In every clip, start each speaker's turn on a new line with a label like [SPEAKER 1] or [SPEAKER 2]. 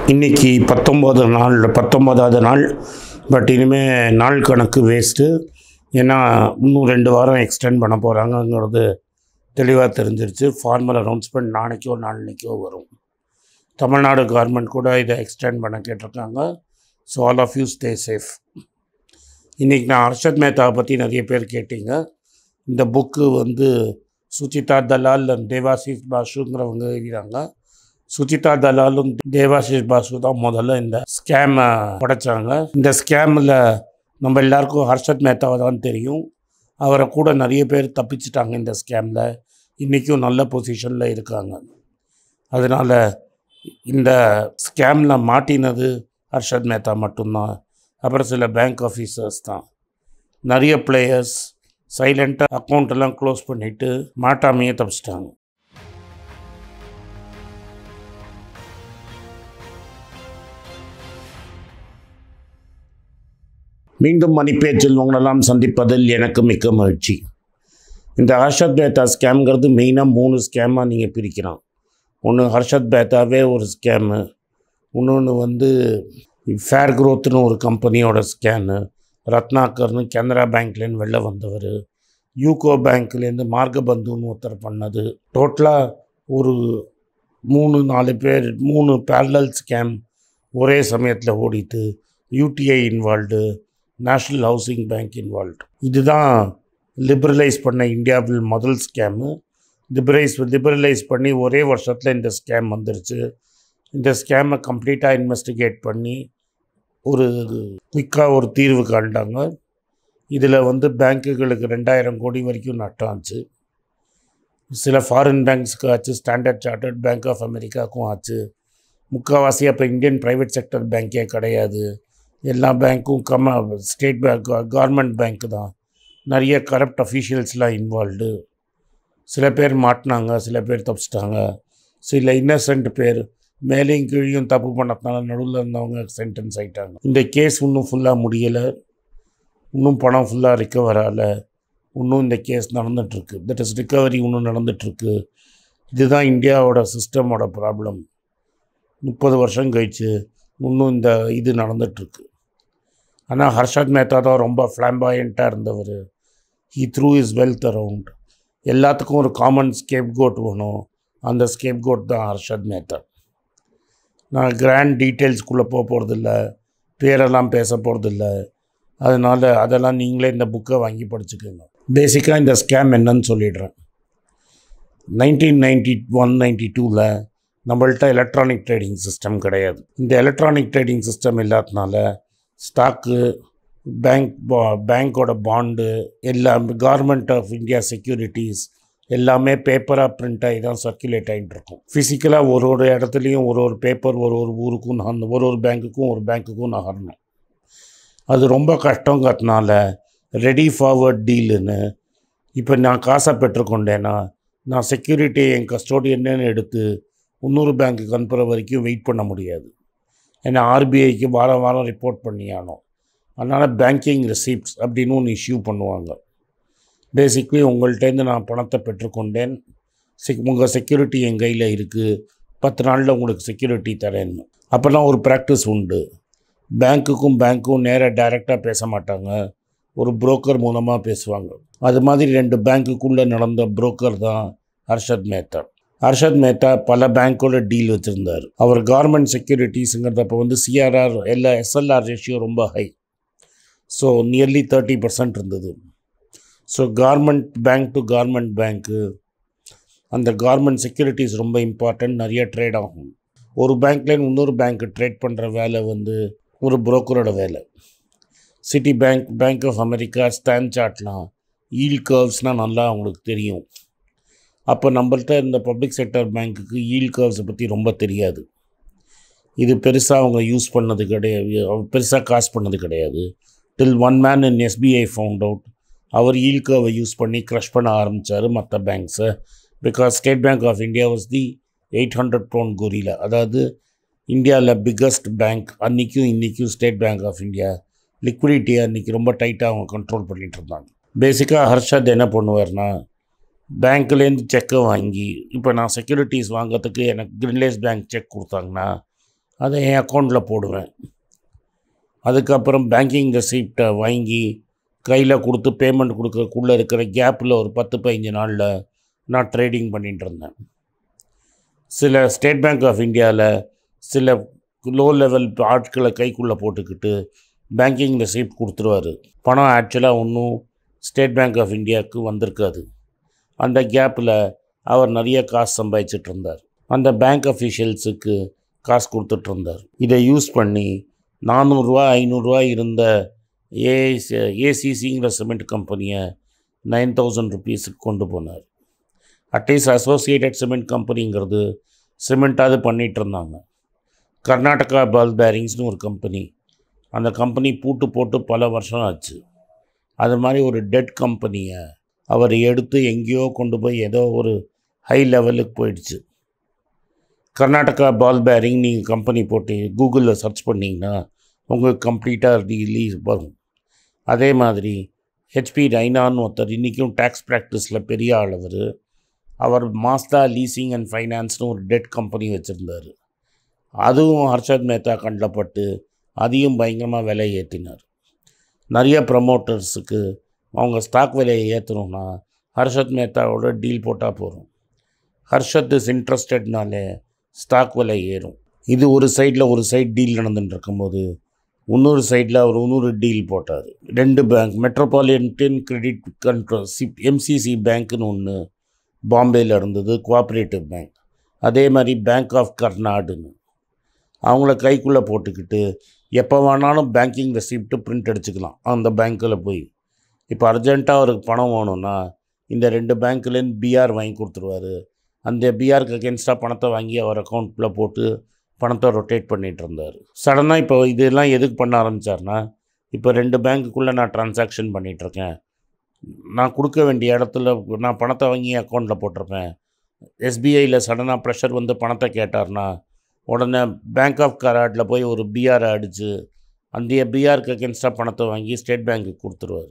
[SPEAKER 1] இன்னைக்கு பத்தொம்போது நாள் பத்தொம்போதாவது நாள் பட் இனிமேல் நாள் கணக்கு வேஸ்ட்டு ஏன்னா இன்னும் ரெண்டு வாரம் எக்ஸ்டெண்ட் பண்ண போகிறாங்கங்கிறது தெளிவாக தெரிஞ்சிருச்சு ஃபார்மல் அனௌன்ஸ்மெண்ட் நாளைக்கோ நாளைக்கோ வரும் தமிழ்நாடு கவர்மெண்ட் கூட இதை எக்ஸ்டெண்ட் பண்ண கேட்டிருக்காங்க so all of you stay safe இன்றைக்கி நான் ஹர்ஷத் மேத்தாவை பற்றி நிறைய பேர் கேட்டீங்க இந்த புக்கு வந்து சுச்சிதா தலால் and தேவாசிஸ் பாஷுங்கிறவங்க எழுதினாங்க சுச்சிதா தலாலும் தேவாசிஸ் பாசு தான் முதல்ல இந்த ஸ்கேமை படைச்சாங்க இந்த ஸ்கேமில் நம்ம எல்லாருக்கும் ஹர்ஷத் மேத்தாவை தான் தெரியும் அவரை கூட நிறைய பேர் தப்பிச்சிட்டாங்க இந்த ஸ்கேமில் இன்றைக்கும் நல்ல பொசிஷனில் இருக்காங்க அதனால் இந்த ஸ்கேமில் மாட்டினது ஹர்ஷத் மேத்தா மட்டும்தான் அப்புறம் சில பேங்க் ஆஃபீஸர்ஸ் தான் நிறைய பிளேயர்ஸ் சைலண்ட்டாக அக்கௌண்ட் எல்லாம் க்ளோஸ் பண்ணிவிட்டு மாட்டாமையே தப்பிச்சிட்டாங்க மீண்டும் மணிப்பேச்சில் உங்களெல்லாம் சந்திப்பதில் எனக்கு மிக்க மகிழ்ச்சி இந்த ஹர்ஷத் பேத்தா ஸ்கேம்ங்கிறது மெயினாக மூணு ஸ்கேமாக நீங்கள் பிரிக்கலாம் ஒன்று ஹர்ஷத் பேத்தாவே ஒரு ஸ்கேமு இன்னொன்று வந்து ஃபேர் க்ரோத்னு ஒரு கம்பெனியோட ஸ்கேனு ரத்னாகர்னு கனரா பேங்க்லேருந்து வெளில வந்தவர் யூகோ பேங்க்லேருந்து மார்கபந்துன்னு ஒருத்தர் பண்ணது டோட்டலாக ஒரு மூணு நாலு பேர் மூணு பேரலல் ஸ்கேம் ஒரே சமயத்தில் ஓடிட்டு UTI involved national housing bank involved இதுதான் லிபரலைஸ் பண்ண இந்தியாவில் முதல் ஸ்கேமு லிபரைஸ் லிபரலைஸ் பண்ணி ஒரே வருஷத்தில் இந்த ஸ்கேம் வந்துருச்சு இந்த ஸ்கேமை கம்ப்ளீட்டாக இன்வெஸ்டிகேட் பண்ணி ஒரு குயிக்காக ஒரு தீர்வு காண்டாங்க இதில் வந்து பேங்க்குகளுக்கு ரெண்டாயிரம் கோடி வரைக்கும் நட்டம் ஆச்சு சில ஃபாரின் பேங்க்ஸுக்கு ஆச்சு ஸ்டாண்டர்ட் சார்ட்டர்ட் பேங்க் ஆஃப் அமெரிக்காவுக்கும் ஆச்சு முக்கால்வாசி அப்போ இந்தியன் ப்ரைவேட் செக்டர் பேங்க்கே கிடையாது எல்லா பேங்க்கும் கம ஸ்டேட் பேங்க் கவர்மெண்ட் பேங்க் தான் நிறைய கரப்ட் அஃபீஷியல்ஸ்லாம் இன்வால்வ்டு சில பேர் மாட்டினாங்க சில பேர் தப்பிச்சிட்டாங்க சில இன்னசென்ட் பேர் மேலேயும் கீழையும் தப்பு பண்ணதுனால நடுவில் இருந்தவங்க சென்டென்ஸ் ஆகிட்டாங்க இந்த கேஸ் இன்னும் ஃபுல்லாக முடியலை இன்னும் பணம் ஃபுல்லாக ரிக்கவர் ஆகலை இன்னும் இந்த கேஸ் நடந்துகிட்ருக்கு தட் இஸ் ரிக்கவரி இன்னும் நடந்துகிட்ருக்கு இதுதான் இந்தியாவோட சிஸ்டமோட ப்ராப்ளம் முப்பது வருஷம் கழிச்சு இன்னும் இந்த இது நடந்துகிட்ருக்கு ஆனால் ஹர்ஷத் மேத்தா தான் ரொம்ப ஃப்ளாம்பாயண்ட்டாக இருந்தவர் he threw his wealth around எல்லாத்துக்கும் ஒரு காமன் ஸ்கேப் கோட் வேணும் அந்த ஸ்கேப் கோட் தான் ஹர்ஷத் மேத்தா நான் கிராண்ட் டீட்டெயில்ஸ்குள்ளே போக போகிறதில்ல பேரெல்லாம் பேச போகிறதில்ல அதனால் அதெல்லாம் நீங்களே இந்த புக்கை வாங்கி படிச்சுக்கோங்க பேசிக்காக இந்த ஸ்கேம் என்னன்னு சொல்லிடுறேன் நைன்டீன் நைன்டி ஒன் நைன்டி டூவில் நம்மள்ட்ட எலக்ட்ரானிக் ட்ரேடிங் சிஸ்டம் கிடையாது இந்த எலக்ட்ரானிக் ட்ரேடிங் சிஸ்டம் இல்லாதனால ஸ்டாக்கு பேங்க் பா பேங்க்கோட பாண்டு எல்லாம் கவர்மெண்ட் ஆஃப் இந்தியா செக்யூரிட்டிஸ் எல்லாமே பேப்பராக பிரிண்ட் ஆகி தான் சர்க்குலேட் ஆகிட்டு இருக்கும் ஃபிசிக்கலாக ஒரு ஒரு இடத்துலையும் ஒரு ஒரு பேப்பர் ஒரு ஒரு ஊருக்கும் நகர்ந்து ஒரு ஒரு பேங்க்குக்கும் ஒரு பேங்க்குக்கும் நகரணும் அது ரொம்ப கஷ்டங்கிறதுனால ரெடி ஃபார்வர்ட் டீலுன்னு இப்போ நான் காசை பெற்றுக்கொண்டேன்னா நான் செக்யூரிட்டி என் கஸ்டோடியன்னு எடுத்து இன்னொரு பேங்க்குக்கு அனுப்புகிற வரைக்கும் வெயிட் பண்ண முடியாது ஏன்னா ஆர்பிஐக்கு வாரம் வாரம் ரிப்போர்ட் பண்ணியானோம் அதனால் பேங்கிங் ரெசிப்ட்ஸ் அப்படின்னு ஒன்று இஷ்யூ பண்ணுவாங்க பேசிக்லி உங்கள்கிட்டேருந்து நான் பணத்தை பெற்றுக்கொண்டேன் செக் உங்கள் செக்யூரிட்டி என் கையில் இருக்குது பத்து நாளில் உங்களுக்கு செக்யூரிட்டி தரேன்னு அப்போல்லாம் ஒரு ப்ராக்டிஸ் உண்டு பேங்க்குக்கும் பேங்க்கும் நேராக டைரெக்டாக பேச மாட்டாங்க ஒரு புரோக்கர் மூலமாக பேசுவாங்க அது மாதிரி ரெண்டு பேங்க்குக்குள்ளே நடந்த புரோக்கர் தான் ஹர்ஷத் மேத்தா ஹர்ஷத் மேத்தா பல பேங்க்கோட டீல் வச்சுருந்தார் அவர் கவர்மெண்ட் செக்யூரிட்டிஸுங்கிறதப்போ வந்து சிஆர்ஆர் எல்லா எஸ்எல்ஆர் ரேஷியோ ரொம்ப high so nearly thirty percent இருந்தது so government bank to government பேங்க்கு அந்த கார்மெண்ட் செக்யூரிட்டிஸ் ரொம்ப இம்பார்ட்டன்ட் நிறைய ட்ரேட் ஆகும் ஒரு பேங்க்லேருந்து இன்னொரு பேங்க்கு ட்ரேட் பண்ணுற வேலை வந்து ஒரு புரோக்கரோட வேலை Citi bank bank of America ஸ்டாண்ட் சார்ட்லாம் ஈல் கர்வ்ஸ்னால் நல்லா அவங்களுக்கு தெரியும் அப்போ நம்மள்ட்ட இந்த பப்ளிக் செக்டர் பேங்க்குக்கு ஈல் கர்வ்ஸை பற்றி ரொம்ப தெரியாது இது பெருசாக அவங்க யூஸ் பண்ணது கிடையாது பெருசாக காசு பண்ணது கிடையாது till one man in SBI found out அவர் ஈல் கர்வை யூஸ் பண்ணி க்ரஷ் பண்ண ஆரம்பித்தார் மற்ற பேங்க்ஸை because State Bank of India was the eight hundred ப்ரோன் கோரியில் அதாவது இந்தியாவில் பிக்கஸ்ட் பேங்க் அன்றைக்கும் இன்றைக்கும் ஸ்டேட் பேங்க் ஆஃப் இந்தியா லிக்விடிட்டியை அன்றைக்கி ரொம்ப டைட்டாக அவங்க கண்ட்ரோல் பண்ணிகிட்டு இருந்தாங்க பேசிக்காக ஹர்ஷத் என்ன பண்ணுவார்னா பேங்க்லேருந்து செக்கை வாங்கி இப்போ நான் செக்யூரிட்டிஸ் வாங்குறதுக்கு எனக்கு கிரின்லேஸ் பேங்க் செக் கொடுத்தாங்கன்னா அதை என் அக்கௌண்ட்டில் போடுவேன் அதுக்கப்புறம் பேங்கிங் ரெசிப்டை வாங்கி கையில் கொடுத்து பேமெண்ட் கொடுக்கறதுக்குள்ளே இருக்கிற கேப்பில் ஒரு பத்து பதினஞ்சு நாளில் நான் ட்ரேடிங் பண்ணிகிட்டு இருந்தேன் சில ஸ்டேட் பேங்க் ஆஃப் இந்தியாவில் சில லோ லெவல் ஆட்களை கைக்குள்ளே போட்டுக்கிட்டு பேங்கிங் ரெசிப்ட் கொடுத்துருவாரு பணம் ஆக்சுவலாக ஒன்றும் ஸ்டேட் பேங்க் ஆஃப் இந்தியாவுக்கு வந்திருக்காது அந்த கேப்பில் அவர் நிறைய காசு சம்பாதிச்சிட்டு இருந்தார் அந்த பேங்க் அஃபீஷியல்ஸுக்கு காசு கொடுத்துட்டு இருந்தார் இதை யூஸ் பண்ணி நானூறுரூவா ஐநூறுரூவா இருந்த ஏசி ஏசிசிங்கிற சிமெண்ட் கம்பெனியை நைன் தௌசண்ட் ருபீஸுக்கு கொண்டு போனார் அட்லீஸ்ட் அசோசியேட்டட் சிமெண்ட் கம்பெனிங்கிறது சிமெண்ட்டாவது பண்ணிகிட்டு இருந்தாங்க கர்நாடகா பால் பேரிங்ஸ்னு ஒரு கம்பெனி அந்த கம்பெனி பூட்டு போட்டு பல வருஷம் ஆச்சு அது மாதிரி ஒரு டெட் கம்பெனியை அவர் எடுத்து எங்கேயோ கொண்டு போய் ஏதோ ஒரு ஹை லெவலுக்கு போயிடுச்சு கர்நாடகா பால் பேரிங் நீங்கள் கம்பெனி போட்டு கூகுளில் சர்ச் பண்ணிங்கன்னா உங்களுக்கு கம்ப்ளீட்டாக ரிலீஸ் வரும் அதே மாதிரி ஹெச்பி ரைனான்னு ஒருத்தர் இன்றைக்கும் டேக்ஸ் ப்ராக்டிஸில் பெரிய ஆளவர் அவர் மாஸ்தா லீசிங் அண்ட் ஃபைனான்ஸ்னு ஒரு டெட் கம்பெனி வச்சுருந்தார் அதுவும் ஹர்ஷத் மேத்தா கண்டப்பட்டு அதையும் பயங்கரமாக விலை ஏற்றினார் நிறைய ப்ரமோட்டர்ஸுக்கு அவங்க ஸ்டாக் விலையை ஏற்றணும்னா ஹர்ஷத் மேத்தாவோட டீல் போட்டால் போதும் ஹர்ஷத் இஸ் இன்ட்ரெஸ்டட்னாலே ஸ்டாக் விலை ஏறும் இது ஒரு சைடில் ஒரு சைடு டீல் நடந்துட்டு இருக்கும்போது இன்னொரு சைடில் அவர் இன்னொரு டீல் போட்டார் ரெண்டு bank metropolitan credit control C MCC பேங்க்னு ஒன்று பாம்பேயில் இருந்தது கோஆப்ரேட்டிவ் பேங்க் அதே மாதிரி பேங்க் ஆஃப் கர்நாடுன்னு அவங்கள கைக்குள்ளே போட்டுக்கிட்டு எப்போ வேணாலும் பேங்கிங் ரெசிப்ட்டு பிரிண்ட் அடிச்சுக்கலாம் அந்த பேங்க்கில் போய் இப்போ அர்ஜெண்ட்டாக அவருக்கு பணம் வேணும்னா இந்த ரெண்டு பேங்க்லேருந்து பிஆர் வாங்கி கொடுத்துருவாரு அந்த பிஆருக்கு அகேன்ஸ்டாக பணத்தை வாங்கி அவர் அக்கௌண்ட்டில் போட்டு பணத்தை ரொட்டேட் பண்ணிகிட்டு இருந்தார் சடனாக இப்போ இதெல்லாம் எதுக்கு பண்ண ஆரம்பித்தார்னா இப்போ ரெண்டு பேங்க்குள்ளே நான் ட்ரான்சாக்ஷன் பண்ணிகிட்ருக்கேன் நான் கொடுக்க வேண்டிய இடத்துல நான் பணத்தை வாங்கி அக்கௌண்ட்டில் போட்டிருப்பேன் எஸ்பிஐயில் சடனாக ப்ரெஷர் வந்து பணத்தை கேட்டார்னா உடனே பேங்க் ஆஃப் கராட்டில் போய் ஒரு பிஆர் அடித்து அந்த பிஆருக்கு அகேன்ஸ்டாக பணத்தை வாங்கி ஸ்டேட் பேங்க்குக்கு கொடுத்துருவார்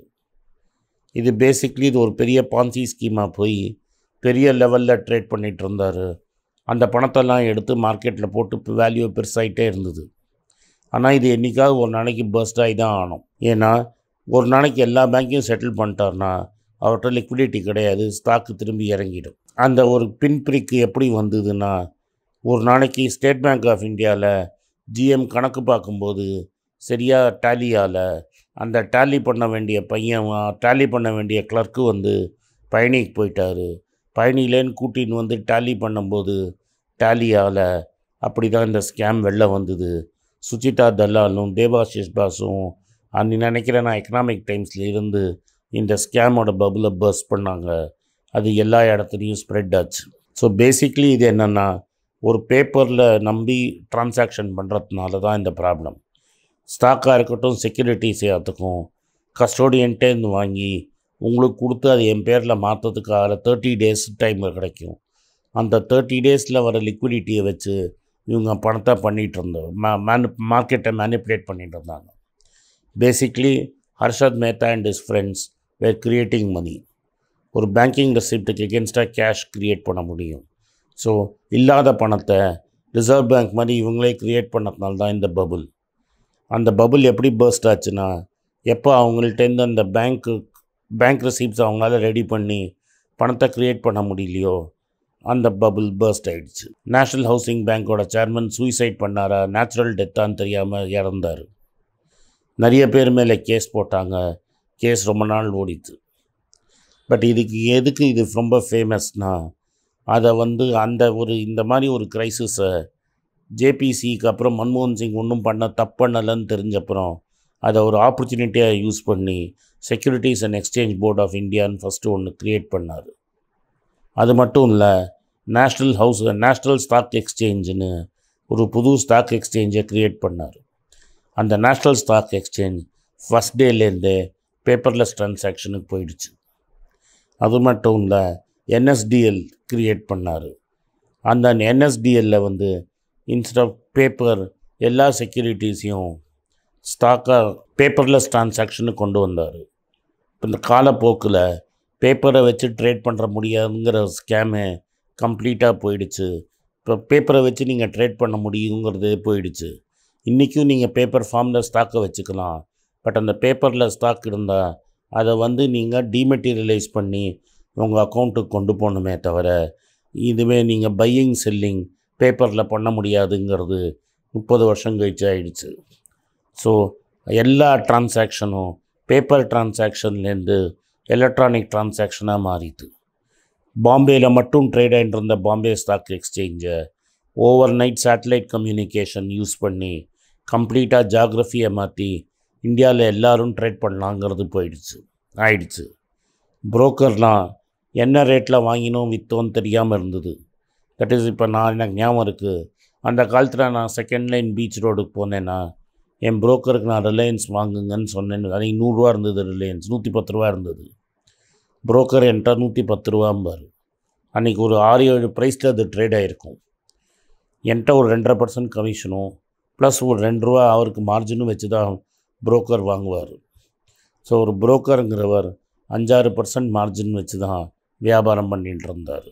[SPEAKER 1] இது பேசிக்லி இது ஒரு பெரிய பான்சி ஸ்கீமாக போய் பெரிய லெவலில் ட்ரேட் பண்ணிகிட்டு இருந்தார் அந்த பணத்தெல்லாம் எடுத்து மார்க்கெட்டில் போட்டு வேல்யூ பெருசாகிட்டே இருந்தது ஆனால் இது என்றைக்காவது ஒரு நாளைக்கு பர்ஸ்ட் ஆகி தான் ஆகணும் ஏன்னா ஒரு நாளைக்கு எல்லா பேங்க்கையும் செட்டில் பண்ணிட்டார்னா அவர்கிட்ட லிக்விடிட்டி கிடையாது ஸ்டாக்கு திரும்பி இறங்கிடும் அந்த ஒரு பின் பிரிக்கு எப்படி வந்ததுன்னா ஒரு நாளைக்கு ஸ்டேட் பேங்க் ஆஃப் இந்தியாவில் ஜிஎம் கணக்கு பார்க்கும்போது சரியாக டேலியால் அந்த டேலி பண்ண வேண்டிய பையன் டேலி பண்ண வேண்டிய கிளர்க்கு வந்து பயணிக்கு போயிட்டார் பயணிலேன்னு கூட்டின்னு வந்து டேலி பண்ணும்போது டேலியால் அப்படி தான் இந்த ஸ்கேம் வெளில வந்தது சுச்சிதா தல்லாலும் தேவாஷிஷ் பாஸும் அன்னி நினைக்கிறேன் நான் எக்கனாமிக் டைம்ஸில் இருந்து இந்த ஸ்கேமோட பபுளை பர்ஸ் பண்ணாங்க அது எல்லா இடத்துலையும் ஸ்ப்ரெட் ஆச்சு ஸோ பேசிக்லி இது என்னென்னா ஒரு பேப்பரில் நம்பி ட்ரான்சாக்ஷன் பண்ணுறதுனால தான் இந்த ப்ராப்ளம் ஸ்டாக்காக இருக்கட்டும் செக்யூரிட்டிஸ் எல்லாத்துக்கும் கஸ்டோடியன்ட்டேருந்து வாங்கி உங்களுக்கு கொடுத்து அது என் பேரில் மாற்றதுக்கு அதில் தேர்ட்டி டேஸ் டைம் கிடைக்கும் அந்த தேர்ட்டி டேஸில் வர லிக்விடிட்டியை வச்சு இவங்க பணத்தை பண்ணிகிட்டு இருந்தோம் மே மேனு மார்க்கெட்டை மேனிப்புலேட் பண்ணிகிட்டு இருந்தாங்க basically Harshad Mehta and his friends were creating money ஒரு பேங்கிங் ரெசிப்ட்டுக்கு எகென்ஸ்டாக கேஷ் க்ரியேட் பண்ண முடியும் ஸோ இல்லாத பணத்தை ரிசர்வ் பேங்க் மாதிரி இவங்களே க்ரியேட் பண்ணதுனால தான் இந்த பபுள் அந்த பபுள் எப்படி பர்ஸ்ட் ஆச்சுன்னா எப்போ அவங்கள்ட்டேருந்து அந்த பேங்க்கு பேங்க் ரெசிப்ட்ஸ் அவங்களால ரெடி பண்ணி பணத்தை க்ரியேட் பண்ண முடியலையோ அந்த பபுள் பர்ஸ்ட் ஆயிடுச்சு நேஷ்னல் ஹவுசிங் பேங்க்கோட சேர்மன் சூசைட் பண்ணாரா நேச்சுரல் டெத்தான்னு தெரியாமல் இறந்தார் நிறைய பேர் மேலே கேஸ் போட்டாங்க கேஸ் ரொம்ப நாள் ஓடிச்சு பட் இதுக்கு எதுக்கு இது ரொம்ப ஃபேமஸ்னால் அதை வந்து அந்த ஒரு இந்த மாதிரி ஒரு க்ரைசிஸை ஜேபிசிக்கு அப்புறம் மன்மோகன் சிங் ஒன்றும் பண்ண தப்பு பண்ணலைன்னு தெரிஞ்சப்புறம் அதை ஒரு ஆப்பர்ச்சுனிட்டியாக யூஸ் பண்ணி securities and exchange board of இந்தியான்னு ஃபஸ்ட்டு ஒன்று க்ரியேட் பண்ணார் அது மட்டும் இல்லை நேஷ்னல் ஹவுஸ் நேஷ்னல் ஸ்டாக் எக்ஸ்சேஞ்சுன்னு ஒரு புது ஸ்டாக் எக்ஸ்சேஞ்சை க்ரியேட் பண்ணார் அந்த நேஷ்னல் ஸ்டாக் எக்ஸ்சேஞ்ச் ஃபஸ்ட் டேலேருந்தே பேப்பர்லெஸ் ட்ரான்சாக்ஷனுக்கு போயிடுச்சு அது மட்டும் இல்லை என்எஸ்டிஎல் க்ரியேட் பண்ணார் அந்த என்எஸ்டிஎல்ல வந்து இன்ஸ்ட் ஆஃப் பேப்பர் எல்லா செக்யூரிட்டிஸையும் ஸ்டாக்காக பேப்பர்லெஸ் ட்ரான்சாக்ஷனுக்கு கொண்டு வந்தார் இப்போ இந்த காலப்போக்கில் பேப்பரை வச்சு ட்ரேட் பண்ணுற முடியாதுங்கிற ஸ்கேமு கம்ப்ளீட்டாக போயிடுச்சு இப்போ பேப்பரை வச்சு நீங்கள் ட்ரேட் பண்ண முடியுங்கிறது போயிடுச்சு இன்றைக்கும் நீங்கள் பேப்பர் ஃபார்மில் ஸ்டாக்கை வச்சுக்கலாம் பட் அந்த பேப்பரில் ஸ்டாக் இருந்தால் அதை வந்து நீங்கள் டீமெட்டீரியலைஸ் பண்ணி உங்கள் அக்கௌண்ட்டுக்கு கொண்டு போகணுமே தவிர இதுவே நீங்கள் பையிங் செல்லிங் பேப்பரில் பண்ண முடியாதுங்கிறது முப்பது வருஷம் கழிச்சு ஆயிடுச்சு ஸோ எல்லா டிரான்சாக்ஷனும் பேப்பர் டிரான்சாக்ஷன்லேருந்து எலக்ட்ரானிக் டிரான்சாக்ஷனாக மாறிது பாம்பேயில் மட்டும் ட்ரேட் ஆகிட்டு இருந்த பாம்பே ஸ்டாக் எக்ஸ்சேஞ்சை overnight satellite communication use பண்ணி கம்ப்ளீட்டாக ஜாகிரஃபியை மாற்றி இந்தியாவில் எல்லாரும் ட்ரேட் பண்ணலாங்கிறது போயிடுச்சு ஆயிடுச்சு புரோக்கர்லாம் என்ன ரேட்டில் வாங்கினோம் விற்றோன்னு தெரியாமல் இருந்தது தட் இஸ் இப்போ நான் எனக்கு ஞாபகம் இருக்குது அந்த காலத்தில் நான் செகண்ட் லைன் பீச் ரோடுக்கு போனேன்னா என் புரோக்கருக்கு நான் ரிலையன்ஸ் வாங்குங்கன்னு சொன்னேன் அன்றைக்கி நூறுரூவா இருந்தது ரிலையன்ஸ் நூற்றி பத்து ரூபா இருந்தது புரோக்கர் என்கிட்ட நூற்றி பத்து ரூபாம்பார் அன்றைக்கி ஒரு ஆறு ஏழு ப்ரைஸில் அது ட்ரேட் ஆகிருக்கும் என்கிட்ட ஒரு ரெண்டரை பர்சன்ட் கமிஷனும் ப்ளஸ் ஒரு ரெண்டு ரூபா அவருக்கு மார்ஜினும் வச்சு தான் புரோக்கர் வாங்குவார் ஸோ ஒரு புரோக்கருங்கிறவர் அஞ்சாறு பர்சன்ட் மார்ஜின் வச்சு தான் வியாபாரம் பண்ணிட்டு இருந்தார்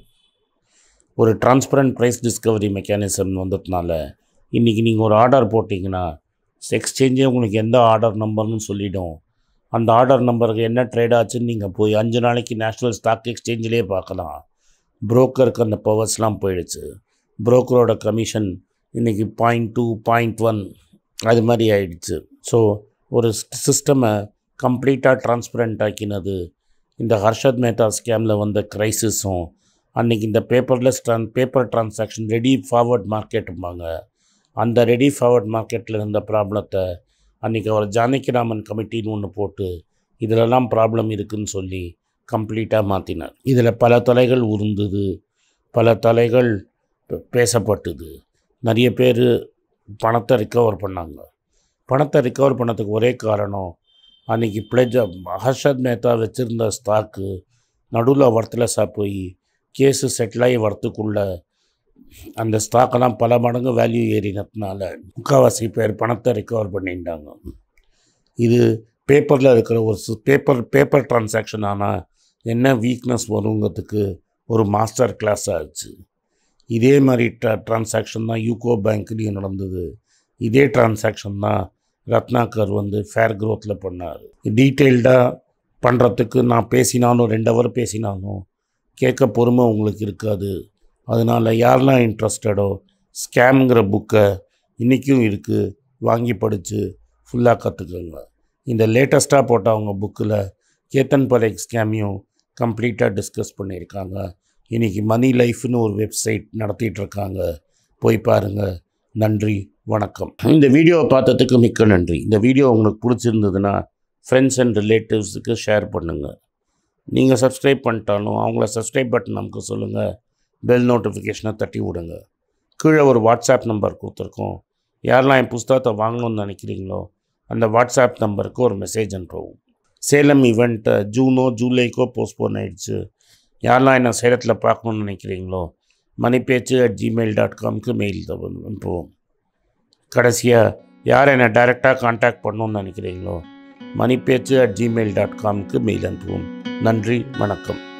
[SPEAKER 1] ஒரு டிரான்ஸ்பரண்ட் ப்ரைஸ் டிஸ்கவரி மெக்கானிசம் வந்ததுனால இன்றைக்கி நீங்கள் ஒரு ஆர்டர் போட்டிங்கன்னா எக்ஸ்சேஞ்சே உங்களுக்கு எந்த ஆர்டர் நம்பர்னு சொல்லிடும் அந்த ஆர்டர் நம்பருக்கு என்ன ட்ரேட் ஆச்சுன்னு நீங்கள் போய் அஞ்சு நாளைக்கு நேஷ்னல் ஸ்டாக் எக்ஸ்சேஞ்சிலே பார்க்கலாம் புரோக்கருக்கு அந்த பவர்ஸ்லாம் போயிடுச்சு புரோக்கரோட கமிஷன் இன்றைக்கி பாயிண்ட் டூ பாயிண்ட் ஒன் அது மாதிரி ஆயிடுச்சு ஸோ ஒரு சிஸ்டமை கம்ப்ளீட்டாக டிரான்ஸ்பரண்ட் ஆக்கினது இந்த ஹர்ஷத் மேத்தா ஸ்கேமில் வந்த க்ரைசிஸும் அன்றைக்கி இந்த paperless tran paper transaction ready forward மார்க்கெட்டும்பாங்க அந்த ரெடி ஃபார்வர்ட் மார்க்கெட்டில் இருந்த ப்ராப்ளத்தை அன்றைக்கி அவர் ஜானகிராமன் கமிட்டின்னு ஒன்று போட்டு இதிலெல்லாம் ப்ராப்ளம் இருக்குதுன்னு சொல்லி கம்ப்ளீட்டாக மாற்றினார் இதில் பல தலைகள் உருந்தது பல தலைகள் பே- பேசப்பட்டது நிறைய பேர் பணத்தை ரிக்கவர் பண்ணாங்க பணத்தை ரிக்கவர் பண்ணதுக்கு ஒரே காரணம் அன்றைக்கி பிளெஜ் ஹர்ஷத் மேத்தா வச்சுருந்த ஸ்டாக்கு நடுவில் வர்த்தலஸாக போய் கேஸு செட்டில் ஆகி வரத்துக்குள்ள அந்த ஸ்டாக்கெல்லாம் பல மடங்கு வேல்யூ ஏறினதுனால முக்கால்வாசி பேர் பணத்தை ரிக்கவர் பண்ணிட்டாங்க இது பேப்பரில் இருக்கிற ஒரு பேப்பர் பேப்பர் டிரான்சாக்ஷன் ஆனால் என்ன வீக்னஸ் வருங்கிறதுக்கு ஒரு மாஸ்டர் கிளாஸ் ஆச்சு இதே மாதிரி ட்ரா டிரான்சாக்ஷன் தான் யூகோ பேங்க்லேயும் நடந்தது இதே டிரான்சாக்ஷன் தான் ரத்னாகர் வந்து ஃபேர் க்ரோத்தில் பண்ணார் டீட்டெயில்டாக பண்ணுறதுக்கு நான் பேசினாலும் ரெண்டு ஹவர் பேசினாலும் கேட்க பொறுமை உங்களுக்கு இருக்காது அதனால் யாரெல்லாம் இன்ட்ரெஸ்டடோ ஸ்கேம்ங்கிற புக்கை இன்றைக்கும் இருக்குது வாங்கி படித்து ஃபுல்லாக கற்றுக்குங்க இந்த லேட்டஸ்ட்டாக போட்ட அவங்க புக்கில் கேத்தன் பரேக் ஸ்கேமையும் கம்ப்ளீட்டாக டிஸ்கஸ் பண்ணியிருக்காங்க இன்றைக்கி மணி லைஃப்னு ஒரு வெப்சைட் நடத்திட்டு இருக்காங்க போய் பாருங்கள் நன்றி வணக்கம் இந்த வீடியோவை பார்த்ததுக்கு மிக்க நன்றி இந்த வீடியோ உங்களுக்கு பிடிச்சிருந்ததுன்னா ஃப்ரெண்ட்ஸ் அண்ட் ரிலேட்டிவ்ஸுக்கு ஷேர் பண்ணுங்கள் நீங்கள் சப்ஸ்கிரைப் பண்ணிட்டாலும் அவங்கள சப்ஸ்கிரைப் பட்டன் நமக்கு சொல்லுங்கள் பெல் நோட்டிஃபிகேஷனை தட்டி விடுங்க கீழே ஒரு வாட்ஸ்அப் நம்பர் கொடுத்துருக்கோம் யாரெல்லாம் என் புஸ்தகத்தை வாங்கணும்னு நினைக்கிறீங்களோ அந்த வாட்ஸ்அப் நம்பருக்கு ஒரு மெசேஜ் அனுப்புவோம் சேலம் ஈவெண்ட்டை ஜூனோ ஜூலைக்கோ போஸ்ட்போன் ஆயிடுச்சு யாரெல்லாம் என்ன சேலத்தில் பார்க்கணுன்னு நினைக்கிறீங்களோ மணிப்பேச்சு அட் ஜிமெயில் டாட் காம்க்கு மெயில் அனுப்புவோம் கடைசியாக யார் என்னை டைரெக்டாக காண்டாக்ட் பண்ணணும்னு நினைக்கிறீங்களோ மணிப்பேச்சு அட் ஜிமெயில் டாட் காம்க்கு மெயில் அனுப்புவோம் நன்றி வணக்கம்